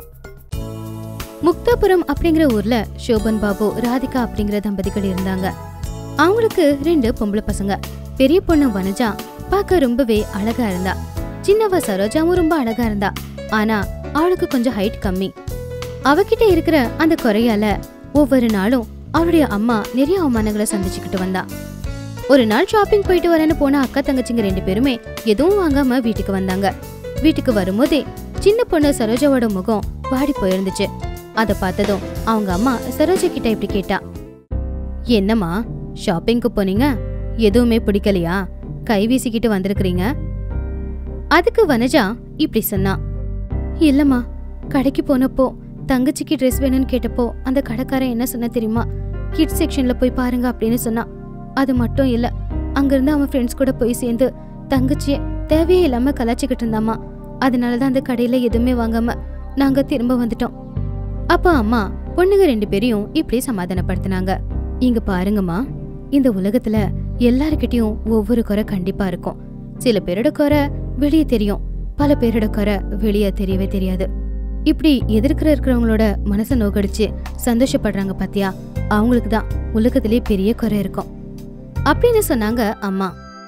முக்தாபுரம் அப்படிங்கிற ஊர்ல சோபன் பாபு ராதிகா அப்படிங்கிற தம்பதிகள் இருந்தாங்க அவங்களுக்கு ரெண்டு பொம்பளை பசங்க பெரிய பொண்ணு வனஜா பார்க்க ரொம்பவே அழகா இருந்தா சின்னவ சரோஜாவும் ரொம்ப அழகா இருந்தா ஆனா அவளுக்கு கொஞ்சம் ஹைட் கம்மி அவகிட்ட இருக்கிற அந்த குறையால ஒவ்வொரு நாளும் அவளுடைய அம்மா நிறைய அவமானங்களை சந்திச்சுக்கிட்டு வந்தா ஒரு நாள் ஷாப்பிங் போயிட்டு வரேன்னு போன அக்கா தங்கச்சிங்க ரெண்டு பேருமே எதுவும் வாங்காம வீட்டுக்கு வந்தாங்க வீட்டுக்கு வரும்போதே சின்ன பொண்ணு சரோஜாவோட முகம் வாடி போயிருந்துச்சு அத பார்த்ததும் அவங்க அம்மா சரோஜா கிட்ட இப்படி கேட்டா என்னம்மா ஷாப்பிங்க்கு போனீங்க எதுவுமே பிடிக்கலையா கை வீசிக்கிட்டு வந்திருக்கிறீங்க அதுக்கு வனஜா இப்படி சொன்னா இல்லம்மா கடைக்கு போனப்போ தங்கச்சிக்கு ட்ரெஸ் வேணும்னு கேட்டப்போ அந்த கடைக்காரன் என்ன சொன்ன தெரியுமா கிட்ஸ் செக்ஷன்ல போய் பாருங்க அப்படின்னு சொன்னான் அது மட்டும் இல்ல அங்கிருந்து அவன் ஃப்ரெண்ட்ஸ் கூட போய் சேர்ந்து தங்கச்சிய தேவையே இல்லாம கலாச்சிக்கிட்டு இருந்தாமா அதனாலதான் அந்த கடையில எதுவுமே வாங்காம நாங்க திரும்ப வந்துட்டோம் அப்ப அம்மா பொண்ணுங்க ரெண்டு பேரையும் இப்படி சமாதானப்படுத்தினாங்க இங்க பாருங்கம்மா இந்த உலகத்துல எல்லார்கிட்டயும் ஒவ்வொரு குறை கண்டிப்பா இருக்கும் சில பேரோட குறை வெளியே தெரியும் பல பேரோட குறை வெளியே தெரியவே தெரியாது இப்படி எதிர்க்கிற இருக்கிறவங்களோட மனசை நோக்கடிச்சு சந்தோஷப்படுறாங்க பாத்தியா அவங்களுக்கு தான் உலகத்திலே பெரிய குறை இருக்கும் அப்படின்னு சொன்னாங்க அம்மா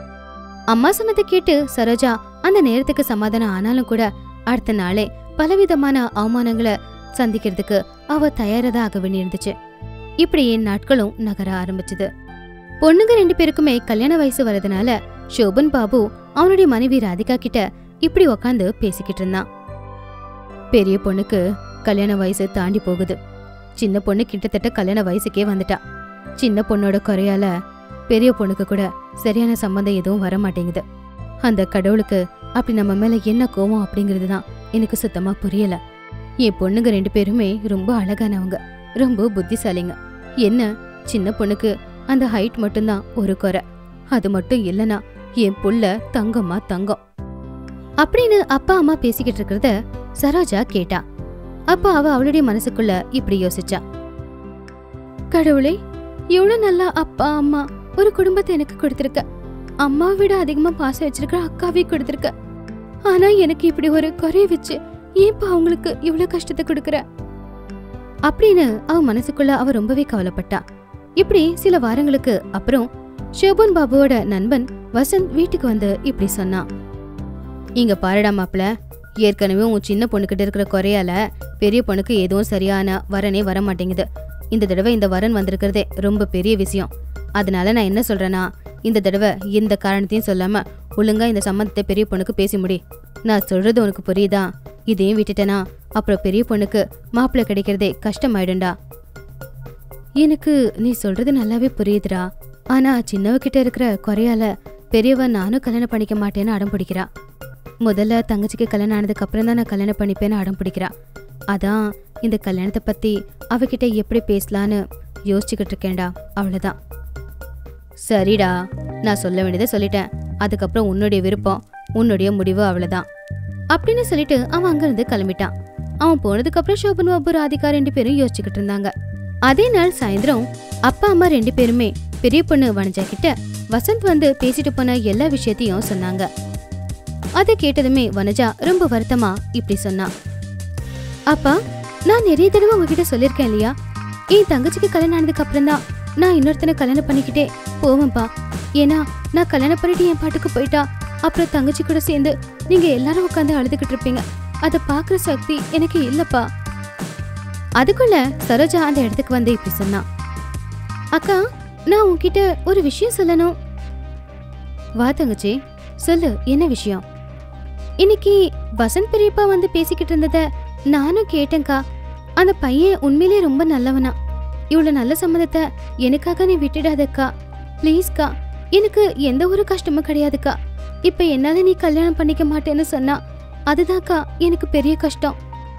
அம்மா சொன்னதை கேட்டு சரோஜா அந்த நேரத்துக்கு சமாதானம் ஆனாலும் கூட அடுத்த நாளே பலவிதமான அவமானங்களை சந்திக்கிறதுக்கு அவ தயாரதா ஆக வேண்டியிருந்துச்சு இப்படியே நாட்களும் நகர ஆரம்பிச்சது பொண்ணுங்க ரெண்டு பேருக்குமே கல்யாண வயசு வரதுனால சோபன் பாபு அவனுடைய மனைவி ராதிகா கிட்ட இப்படி உக்காந்து பேசிக்கிட்டு இருந்தான் பெரிய பொண்ணுக்கு கல்யாண வயசு தாண்டி போகுது சின்ன பொண்ணு கிட்டத்தட்ட கல்யாண வயசுக்கே வந்துட்டா சின்ன பொண்ணோட குறையால பெரிய பொண்ணுக்கு கூட சரியான சம்பந்தம் எதுவும் வர மாட்டேங்குது அந்த கடவுளுக்கு அப்படி நம்ம மேல என்ன கோவம் அப்படிங்கிறது தான் எனக்கு சுத்தமா புரியல என் பொண்ணுங்க ரெண்டு பேருமே ரொம்ப அழகானவங்க ரொம்ப புத்திசாலிங்க என்ன சின்ன பொண்ணுக்கு அந்த ஹைட் மட்டும்தான் ஒரு குறை அது மட்டும் இல்லனா என் புள்ள தங்கம்மா தங்கம் அப்படின்னு அப்பா அம்மா பேசிக்கிட்டு இருக்கிறத சரோஜா கேட்டா அப்ப அவ அவளுடைய மனசுக்குள்ள இப்படி யோசிச்சா கடவுளே எவ்வளவு நல்லா அப்பா அம்மா ஒரு குடும்பத்தை எனக்கு கொடுத்திருக்க அம்மாவை விட அதிகமா பாசம் வச்சிருக்கிற அக்காவே கொடுத்திருக்க ஆனா எனக்கு இப்படி ஒரு குறைய வச்சு ஏன்பா அவங்களுக்கு இவ்வளவு கஷ்டத்தை கொடுக்கற அப்படின்னு அவ மனசுக்குள்ள அவ ரொம்பவே கவலைப்பட்டா இப்படி சில வாரங்களுக்கு அப்புறம் ஷோபன் பாபுவோட நண்பன் வசந்த் வீட்டுக்கு வந்து இப்படி சொன்னான் இங்க பாருடா மாப்ள ஏற்கனவே உன் சின்ன பொண்ணுகிட்ட இருக்கிற குறையால பெரிய பொண்ணுக்கு எதுவும் சரியான வரனே வர மாட்டேங்குது இந்த தடவை இந்த வரன் வந்திருக்கிறதே ரொம்ப பெரிய விஷயம் அதனால நான் என்ன சொல்றேன்னா இந்த தடவை எந்த காரணத்தையும் சொல்லாம ஒழுங்கா இந்த சம்மந்தத்தை பெரிய பொண்ணுக்கு பேசி முடி நான் சொல்றது உனக்கு புரியுதா இதையும் விட்டுட்டேனா அப்புறம் பெரிய பொண்ணுக்கு மாப்பிள்ளை கிடைக்கிறதே கஷ்டமாயிடும்டா எனக்கு நீ சொல்றது நல்லாவே புரியுதுடா ஆனா சின்னவ கிட்ட இருக்கிற குறையால பெரியவ நானும் கல்யாணம் பண்ணிக்க மாட்டேன்னு அடம் பிடிக்கிறா முதல்ல தங்கச்சிக்கு கல்யாணம் ஆனதுக்கு அப்புறம் தான் நான் கல்யாணம் பண்ணிப்பேன்னு அடம் பிடிக்கிறா அதான் இந்த கல்யாணத்தை பத்தி அவகிட்ட எப்படி பேசலான்னு யோசிச்சுக்கிட்டு இருக்கேன்டா அவ்வளவுதான் சரிடா நான் சொல்ல வேண்டியதை சொல்லிட்டேன் அதுக்கப்புறம் உன்னுடைய விருப்பம் உன்னுடைய முடிவு அவ்வளவுதான் அப்படின்னு சொல்லிட்டு அவன் அங்கிருந்து கிளம்பிட்டான் அவன் போனதுக்கு அப்புறம் சோபன் பாபு ராதிகா ரெண்டு பேரும் யோசிச்சுக்கிட்டு இருந்தாங்க அதே நாள் சாயந்தரம் அப்பா அம்மா ரெண்டு பேருமே பெரிய பொண்ணு வனஜா கிட்ட வசந்த் வந்து பேசிட்டு போன எல்லா விஷயத்தையும் சொன்னாங்க அதை கேட்டதுமே வனஜா ரொம்ப வருத்தமா இப்படி சொன்னா அப்பா நான் நிறைய தடவை உங்ககிட்ட சொல்லிருக்கேன் இல்லையா என் தங்கச்சிக்கு கல்யாணம் ஆனதுக்கு அப்புறம் தான் நான் இன்னொருத்தனை கல்யாணம் பண்ணிக்கிட்டே போவேன்ப்பா ஏன்னா நான் கல்யாணம் பண்ணிட்டு என் பாட்டுக்கு போயிட்டா அப்புறம் தங்கச்சி கூட சேர்ந்து நீங்க எல்லாரும் உட்காந்து அழுதுகிட்டு இருப்பீங்க அதை பாக்குற சக்தி எனக்கு இல்லப்பா அதுக்குள்ள சரோஜா அந்த இடத்துக்கு வந்து இப்படி சொன்னா அக்கா நான் உன்கிட்ட ஒரு விஷயம் சொல்லணும் வா தங்கச்சி சொல்லு என்ன விஷயம் இன்னைக்கு வசந்த் பெரியப்பா வந்து பேசிக்கிட்டு இருந்தத நானும் கேட்டேன்க்கா அந்த பையன் உண்மையிலேயே ரொம்ப நல்லவனா இவ்வளவு நல்ல சம்மதத்தை எனக்காக நீ விட்டுடாதக்கா ப்ளீஸ்க்கா எனக்கு எந்த ஒரு கஷ்டமும் கிடையாதுக்கா இப்ப என்னால நீ கல்யாணம் பண்ணிக்க மாட்டேன்னு சொன்னா அதுதான்க்கா எனக்கு பெரிய கஷ்டம்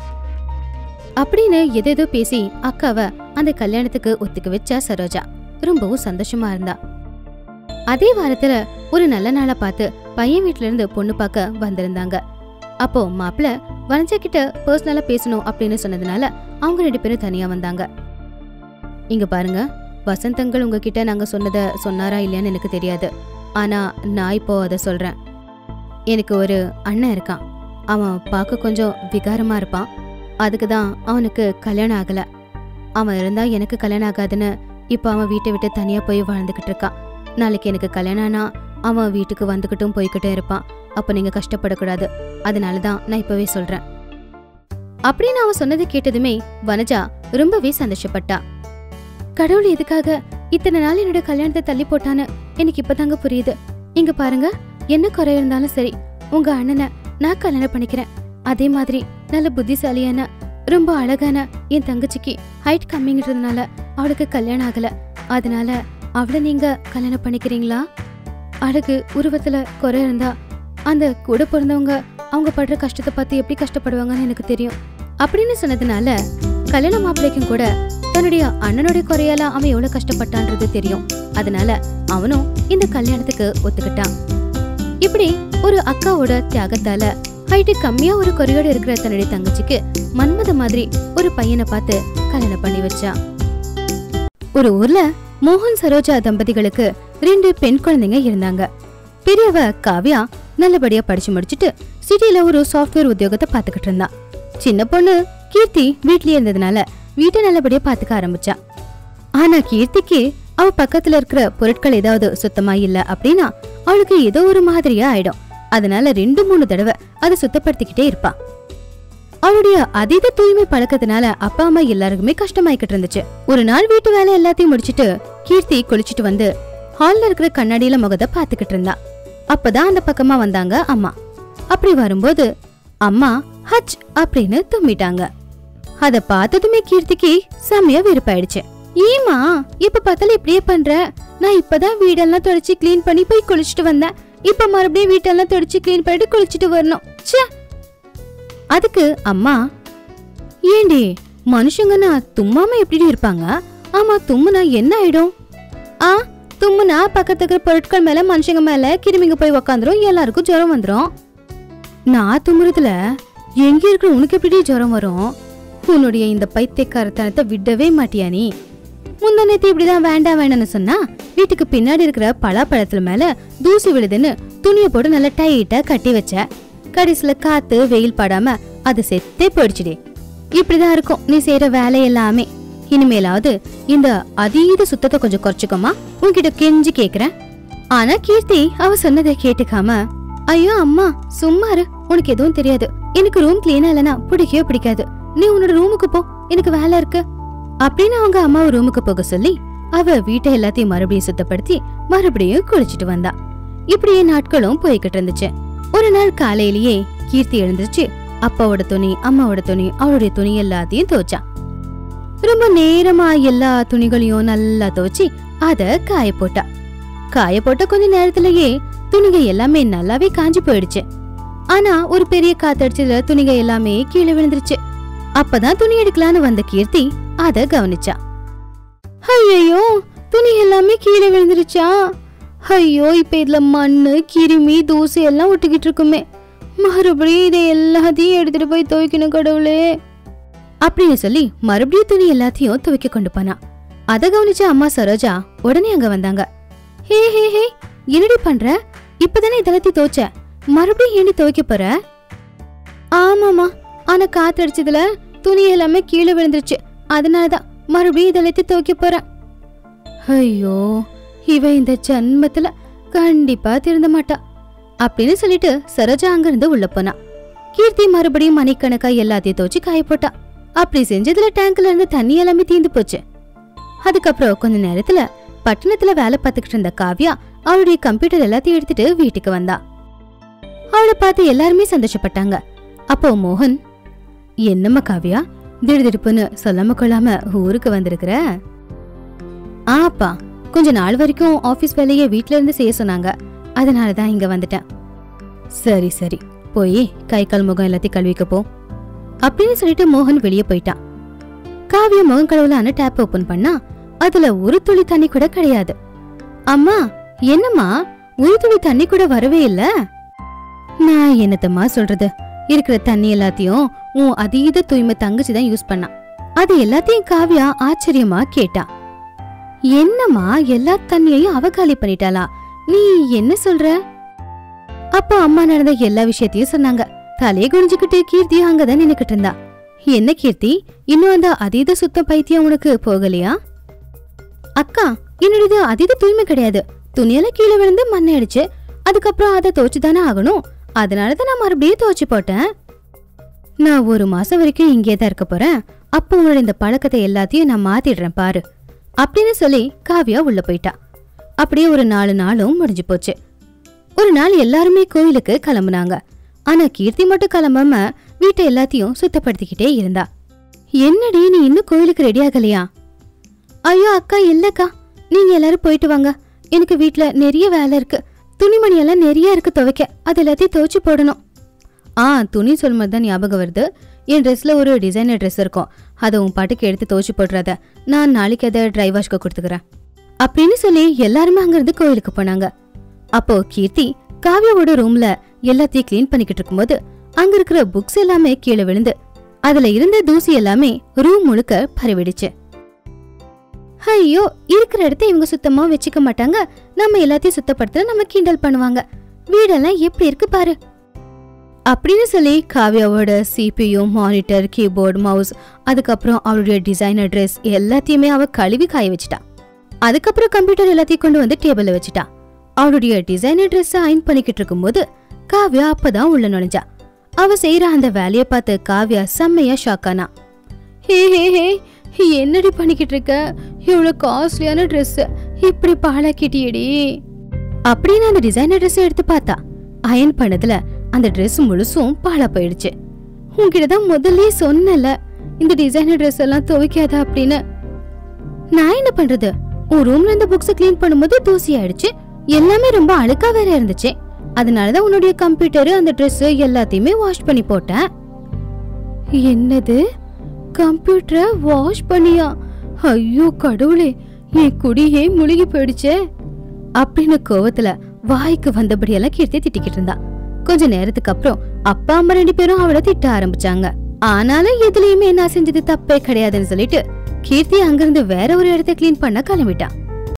அப்படின்னு எதேதோ பேசி அக்காவ அந்த கல்யாணத்துக்கு ஒத்துக்க வச்சா சரோஜா ரொம்பவும் சந்தோஷமா இருந்தா அதே வாரத்துல ஒரு நல்ல நாளா பார்த்து பையன் வீட்ல இருந்து பொண்ணு பார்க்க வந்திருந்தாங்க அப்போ மாப்பிள்ள வனஜா கிட்ட பர்சனலா பேசணும் அப்படின்னு சொன்னதுனால அவங்க ரெண்டு பேரும் தனியா வந்தாங்க இங்க பாருங்க வசந்தங்கள் உங்ககிட்ட நாங்க சொன்னதை சொன்னாரா இல்லையான்னு எனக்கு தெரியாது ஆனா நான் இப்போ அதை சொல்றேன் எனக்கு ஒரு அண்ணன் இருக்கான் அவன் பார்க்க கொஞ்சம் விகாரமா இருப்பான் அதுக்கு தான் அவனுக்கு கல்யாணம் ஆகல அவன் இருந்தா எனக்கு கல்யாணம் ஆகாதுன்னு இப்போ அவன் வீட்டை விட்டு தனியா போய் வாழ்ந்துகிட்டு இருக்கான் நாளைக்கு எனக்கு கல்யாணம் ஆனா அவன் வீட்டுக்கு வந்துகிட்டும் போய்கிட்டும் இருப்பான் அப்ப நீங்க கஷ்டப்படக்கூடாது அதனால தான் நான் இப்பவே சொல்றேன் அப்படின்னு அவன் சொன்னதை கேட்டதுமே வனஜா ரொம்பவே சந்தோஷப்பட்டா கடவுள் எதுக்காக இத்தனை நாள் என்னோட கல்யாணத்தை தள்ளி போட்டான்னு எனக்கு இப்பதாங்க புரியுது இங்க பாருங்க என்ன குறை இருந்தாலும் சரி உங்க அண்ணனை நான் கல்யாணம் பண்ணிக்கிறேன் அதே மாதிரி நல்ல புத்திசாலியான ரொம்ப அழகான என் தங்கச்சிக்கு ஹைட் கம்மிங்கிறதுனால அவளுக்கு கல்யாணம் ஆகல அதனால அவளை நீங்க கல்யாணம் பண்ணிக்கிறீங்களா அழகு உருவத்துல குறை இருந்தா அந்த கூட பிறந்தவங்க அவங்க படுற கஷ்டத்தை பார்த்து எப்படி கஷ்டப்படுவாங்கன்னு எனக்கு தெரியும் அப்படின்னு சொன்னதுனால கல்யாண மாப்பிள்ளைக்கும் கூட தன்னுடைய அண்ணனுடைய குறையால அவன் எவ்வளவு கஷ்டப்பட்டான்றது தெரியும் அதனால அவனும் இந்த கல்யாணத்துக்கு ஒத்துக்கிட்டான் இப்படி ஒரு அக்காவோட தியாகத்தால ஹைட்டு கம்மியா ஒரு குறையோட இருக்கிற தன்னுடைய தங்கச்சிக்கு மன்மத மாதிரி ஒரு பையனை பார்த்து கல்யாணம் பண்ணி வச்சான் ஒரு ஊர்ல மோகன் சரோஜா தம்பதிகளுக்கு ரெண்டு பெண் குழந்தைங்க இருந்தாங்க பெரியவ காவ்யா நல்லபடியா படிச்சு முடிச்சிட்டு சிட்டில ஒரு சாஃப்ட்வேர் உத்தியோகத்தை பாத்துக்கிட்டு இருந்தா சின்ன பொண்ணு கீர்த்தி வீட்லயே இருந்ததுனால வீட்டை நல்லபடியா பாத்துக்க ஆரம்பிச்சா ஆனா கீர்த்திக்கு அவ பக்கத்துல இருக்கிற பொருட்கள் ஏதாவது சுத்தமா இல்ல அப்படின்னா அவளுக்கு ஏதோ ஒரு மாதிரியா ஆயிடும் அதனால ரெண்டு மூணு தடவை அதை சுத்தப்படுத்திக்கிட்டே இருப்பா அவளுடைய அதீத தூய்மை பழக்கத்தினால அப்பா அம்மா எல்லாருக்குமே கஷ்டமாயிக்கிட்டு இருந்துச்சு ஒரு நாள் வீட்டு வேலை எல்லாத்தையும் முடிச்சிட்டு கீர்த்தி குளிச்சிட்டு வந்து ஹால்ல இருக்கிற கண்ணாடியில முகத்தை பாத்துக்கிட்டு இருந்தா அப்பதான் அந்த பக்கமா வந்தாங்க அம்மா அப்படி வரும்போது அம்மா ஹச் அப்படின்னு தும்மிட்டாங்க அத பார்த்ததுமே கீர்த்திக்கு செம்மையா வெறுப்பாயிடுச்சு ஏமா இப்ப பார்த்தாலும் இப்படியே பண்ற நான் இப்பதான் வீடெல்லாம் தொடச்சு க்ளீன் பண்ணி போய் குளிச்சுட்டு வந்தேன் இப்ப மறுபடியும் வீட்டெல்லாம் தொடச்சு க்ளீன் பண்ணிட்டு குளிச்சுட்டு வரணும் ச்சே அதுக்கு அம்மா ஏண்டி மனுஷங்கன்னா தும்மாம எப்படி இருப்பாங்க ஆமா தும்முனா என்ன ஆயிடும் ஆ தும்முனா பக்கத்து இருக்கிற பொருட்கள் மேல மனுஷங்க மேல கிருமிங்க போய் உக்காந்துரும் எல்லாருக்கும் ஜுரம் வந்துரும் நான் தும்முறதுல எங்க இருக்கிற உனக்கு எப்படி ஜுரம் வரும் உன்னுடைய இந்த பைத்தியக்காரத்தனத்தை விடவே மாட்டியா நீ முந்தா நேத்து இப்படிதான் வேண்டாம் வேண்டாம்னு சொன்னா வீட்டுக்கு பின்னாடி இருக்கிற பலாப்பழத்துல மேல தூசி விழுதுன்னு துணியை போட்டு நல்லா டைட்டா கட்டி வச்ச கடைசில காத்து வெயில் படாம அது செத்தே போயிடுச்சுடி இப்படிதான் இருக்கும் நீ செய்யற வேலை எல்லாமே இனிமேலாவது இந்த அதீத சுத்தத்தை கொஞ்சம் குறைச்சுக்கோமா உன்கிட்ட கெஞ்சி கேக்குறேன் ஆனா கீர்த்தி அவ சொன்னதை கேட்டுக்காம ஐயோ அம்மா சும்மா இரு உனக்கு எதுவும் தெரியாது எனக்கு ரூம் கிளீனா இல்லனா பிடிக்கவே பிடிக்காது நீ உன்னோட ரூமுக்கு போ எனக்கு வேலை இருக்கு அப்படின்னு அவங்க அம்மாவை ரூமுக்கு போக சொல்லி அவ வீட்டை எல்லாத்தையும் மறுபடியும் சுத்தப்படுத்தி மறுபடியும் குளிச்சிட்டு வந்தா இப்படியே நாட்களும் போய்கிட்டு இருந்துச்சு ஒரு நாள் காலையிலேயே கீர்த்தி எழுந்துருச்சு அப்பாவோட துணி அம்மாவோட துணி அவளுடைய துணி எல்லாத்தையும் துவைச்சா ரொம்ப நேரமா எல்லா துணிகளையும் நல்லா துவைச்சு அத காய போட்டா காய போட்ட கொஞ்ச நேரத்திலேயே துணிக எல்லாமே நல்லாவே காஞ்சு போயிடுச்சு ஆனா ஒரு பெரிய காத்தடிச்சதுல துணிக எல்லாமே கீழே விழுந்துருச்சு அப்பதான் துணி எடுக்கலான்னு வந்த கீர்த்தி அத கவனிச்சா ஐயோ துணி எல்லாமே கீழே விழுந்துருச்சா ஐயோ இப்ப இதுல மண்ணு கிருமி தூசி எல்லாம் ஒட்டிக்கிட்டு இருக்குமே மறுபடியும் இதை எல்லாத்தையும் எடுத்துட்டு போய் துவைக்கணும் கடவுளே அப்படின்னு சொல்லி மறுபடியும் துணி எல்லாத்தையும் துவைக்க கொண்டு போனா அத கவனிச்ச அம்மா சரோஜா உடனே அங்க வந்தாங்க ஹே ஹே ஹே என்னடி பண்ற இப்பதானே இதெல்லாத்தையும் துவைச்ச மறுபடியும் ஏண்டி துவைக்க போற ஆமாமா ஆனா காத்தடிச்சதுல துணி எல்லாமே கீழே விழுந்துருச்சு அதனாலதான் மறுபடியும் இதெல்லாத்தையும் துவைக்க போறேன் ஐயோ இவ இந்த ஜன்மத்துல கண்டிப்பா திருந்த மாட்டா அப்படின்னு சொல்லிட்டு சரோஜா அங்கிருந்து உள்ள போனா கீர்த்தி மறுபடியும் மணிக்கணக்கா எல்லாத்தையும் துவைச்சு காய போட்டா அப்படி செஞ்சதுல டேங்க்ல இருந்து தண்ணி எல்லாமே தீந்து போச்சு அதுக்கப்புறம் கொஞ்ச நேரத்துல பட்டணத்துல வேலை பார்த்துக்கிட்டு இருந்த காவ்யா அவளுடைய கம்ப்யூட்டர் எல்லாத்தையும் எடுத்துட்டு வீட்டுக்கு வந்தா அவளை பார்த்து எல்லாருமே சந்தோஷப்பட்டாங்க அப்போ மோகன் என்னம்மா காவ்யா திடுதிடுப்புன்னு சொல்லாம கொள்ளாம ஊருக்கு வந்திருக்கிற ஆப்பா கொஞ்ச நாள் வரைக்கும் ஆபீஸ் வேலையை வீட்ல இருந்து செய்ய சொன்னாங்க அதனால தான் இங்க வந்துட்டேன் சரி சரி போய் கை கால் முகம் எல்லாத்தையும் கழுவிக்க போ அப்படின்னு சொல்லிட்டு மோகன் வெளியே போயிட்டான் காவிய முகம் கழுவலான டேப் ஓபன் பண்ணா அதுல ஒரு துளி தண்ணி கூட கிடையாது அம்மா என்னம்மா ஒரு துளி தண்ணி கூட வரவே இல்ல நான் என்னத்தம்மா சொல்றது இருக்கிற தண்ணி எல்லாத்தையும் உன் அதீத தூய்மை தங்கச்சி தான் யூஸ் பண்ணா அது எல்லாத்தையும் காவியா ஆச்சரியமா கேட்டா என்னம்மா எல்லா தண்ணியையும் அவ காலி பண்ணிட்டாளா நீ என்ன சொல்ற அப்ப அம்மா நடந்த எல்லா விஷயத்தையும் சொன்னாங்க தலையை குனிஞ்சுக்கிட்டு கீர்த்தி அங்கதான் நின்னுக்கிட்டு இருந்தா என்ன கீர்த்தி இன்னும் அந்த அதீத சுத்த பைத்தியம் உனக்கு போகலையா அக்கா என்னோடது அதீத தூய்மை கிடையாது துணியெல்லாம் கீழே விழுந்து மண்ணை அடிச்சு அதுக்கப்புறம் அதை துவைச்சு தானே ஆகணும் அதனால தான் நான் மறுபடியும் துவைச்சு போட்டேன் நான் ஒரு மாசம் வரைக்கும் இங்கே தான் இருக்க போறேன் அப்போ உன்னோட இந்த பழக்கத்தை எல்லாத்தையும் நான் மாத்திடுறேன் பாரு அப்படின்னு சொல்லி காவியா உள்ள போயிட்டா அப்படியே ஒரு நாலு நாளும் முடிஞ்சு போச்சு ஒரு நாள் எல்லாருமே கோயிலுக்கு கிளம்புனாங்க ஆனா கீர்த்தி மட்டும் கிளம்பாம வீட்டை எல்லாத்தையும் சுத்தப்படுத்திக்கிட்டே இருந்தா என்னடி நீ இன்னும் கோயிலுக்கு ரெடி ஆகலையா ஐயோ அக்கா இல்லக்கா நீங்க எல்லாரும் போயிட்டு வாங்க எனக்கு வீட்ல நிறைய வேலை இருக்கு துணிமணி எல்லாம் நிறைய இருக்கு துவைக்க அது எல்லாத்தையும் துவைச்சு போடணும் ஆ துணி சொல்லும்போது தான் ஞாபகம் வருது என் ட்ரெஸ்ல ஒரு டிசைனர் ட்ரெஸ் இருக்கும் அதை உன் பாட்டுக்கு எடுத்து துவைச்சு போடுறத நான் நாளைக்கு அதை ட்ரை வாஷ்க்கு கொடுத்துக்கிறேன் அப்படின்னு சொல்லி எல்லாருமே அங்கிருந்து கோயிலுக்கு போனாங்க அப்போ கீர்த்தி காவியாவோட ரூம்ல எல்லாத்தையும் க்ளீன் பண்ணிக்கிட்டு இருக்கும்போது அங்க இருக்கிற புக்ஸ் எல்லாமே கீழே விழுந்து அதுல இருந்த தூசி எல்லாமே ரூம் முழுக்க பரவிடுச்சு ஐயோ இருக்கிற இடத்த இவங்க சுத்தமா வச்சுக்க மாட்டாங்க நம்ம எல்லாத்தையும் சுத்தப்படுத்த நம்ம கிண்டல் பண்ணுவாங்க வீடெல்லாம் எப்படி இருக்கு பாரு அப்படின்னு சொல்லி காவ்யாவோட சிபியு மானிட்டர் கீபோர்டு மவுஸ் அதுக்கப்புறம் அவளுடைய டிசைனர் ட்ரெஸ் எல்லாத்தையுமே அவ கழுவி காய வச்சுட்டா அதுக்கப்புறம் கம்ப்யூட்டர் எல்லாத்தையும் கொண்டு வந்து டேபிள்ல வச்சுட்டா அவளுடைய டிசைனர் ட்ரெஸ் அயன் பண்ணிக்கிட்டு இருக்கும்போது காவ்யா அப்பதான் உள்ள நுழைஞ்சா அவ செய்யற அந்த வேலைய பார்த்து காவ்யா செம்மையா ஷாக் ஆனா ஹே ஹே ஹே என்னடி பண்ணிக்கிட்டு இருக்க இவ்வளவு காஸ்ட்லியான Dress இப்படி பாழாக்கிட்டியடி அப்படின்னு அந்த டிசைனர் Dress எடுத்து பார்த்தா அயன் பண்ணதுல அந்த Dress முழுசும் பாழா போயிடுச்சு உன்கிட்ட தான் முதல்லயே சொன்னல இந்த டிசைனர் Dress எல்லாம் துவைக்காத அப்படின்னு நான் என்ன பண்றது உன் ரூம்ல இருந்த புக்ஸ் க்ளீன் பண்ணும்போது தூசி ஆயிடுச்சு எல்லாமே ரொம்ப அழுக்கா வேற இருந்துச்சு அதனாலதான் உன்னுடைய கம்ப்யூட்டர் அந்த Dress எல்லாத்தையுமே வாஷ் பண்ணி போட்டேன் என்னது கம்ப்யூட்டரை வாஷ் பண்ணியா ஐயோ கடவுளே என் குடியே முழுகி போயிடுச்சே அப்படின்னு கோவத்துல வாய்க்கு வந்தபடியெல்லாம் கீர்த்தி திட்டிக்கிட்டு இருந்தா கொஞ்ச நேரத்துக்கு அப்புறம் அப்பா அம்மா ரெண்டு பேரும் அவளை திட்ட ஆரம்பிச்சாங்க ஆனாலும் எதுலயுமே நான் செஞ்சது தப்பே கிடையாதுன்னு சொல்லிட்டு கீர்த்தி அங்கிருந்து வேற ஒரு இடத்த க்ளீன் பண்ண கிளம்பிட்டான்